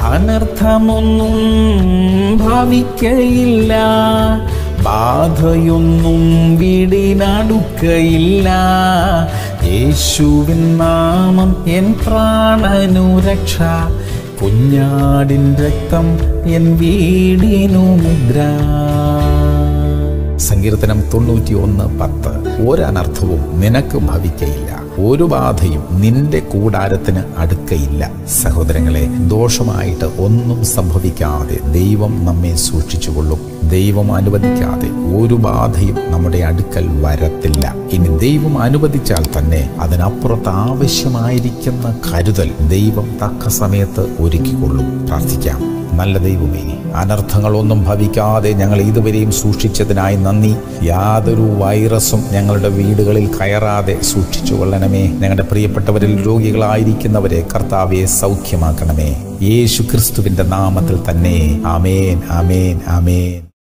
അനർത്ഥമൊന്നും ഭവിക്കയില്ല ബാധയൊന്നും വീടിനടുക്കയില്ല യേശുവിൻ നാമം എൻ പ്രാണനു രക്ഷ കുഞ്ഞാടിൻ രക്തം എൻ വീടിനു മുദ്ര സങ്കീർത്തനം തൊണ്ണൂറ്റി ഒന്ന് പത്ത് ഒരനർത്ഥവും നിനക്ക് ഭവിക്കയില്ല ഒരു ബാധയും നിന്റെ കൂടാരത്തിന് അടുക്കയില്ല സഹോദരങ്ങളെ ദോഷമായിട്ട് ഒന്നും സംഭവിക്കാതെ ദൈവം നമ്മെ സൂക്ഷിച്ചുകൊള്ളും ദൈവം അനുവദിക്കാതെ ഒരു ബാധയും നമ്മുടെ അടുക്കൽ വരത്തില്ല ഇനി ദൈവം അനുവദിച്ചാൽ തന്നെ അതിനപ്പുറത്ത് ആവശ്യമായിരിക്കുന്ന കരുതൽ ദൈവം തക്ക സമയത്ത് ഒരുക്കിക്കൊള്ളും പ്രാർത്ഥിക്കാം നല്ല ദൈവമേ അനർത്ഥങ്ങളൊന്നും ഭവിക്കാതെ ഞങ്ങൾ ഇതുവരെയും സൂക്ഷിച്ചതിനായി നന്ദി യാതൊരു വൈറസും ഞങ്ങളുടെ വീടുകളിൽ കയറാതെ സൂക്ഷിച്ചു കൊള്ളണമേ ഞങ്ങളുടെ പ്രിയപ്പെട്ടവരിൽ രോഗികളായിരിക്കുന്നവരെ കർത്താവെ സൗഖ്യമാക്കണമേ യേശു ക്രിസ്തുവിന്റെ നാമത്തിൽ തന്നെ ആമേൻ ആമേൻ ആമേൻ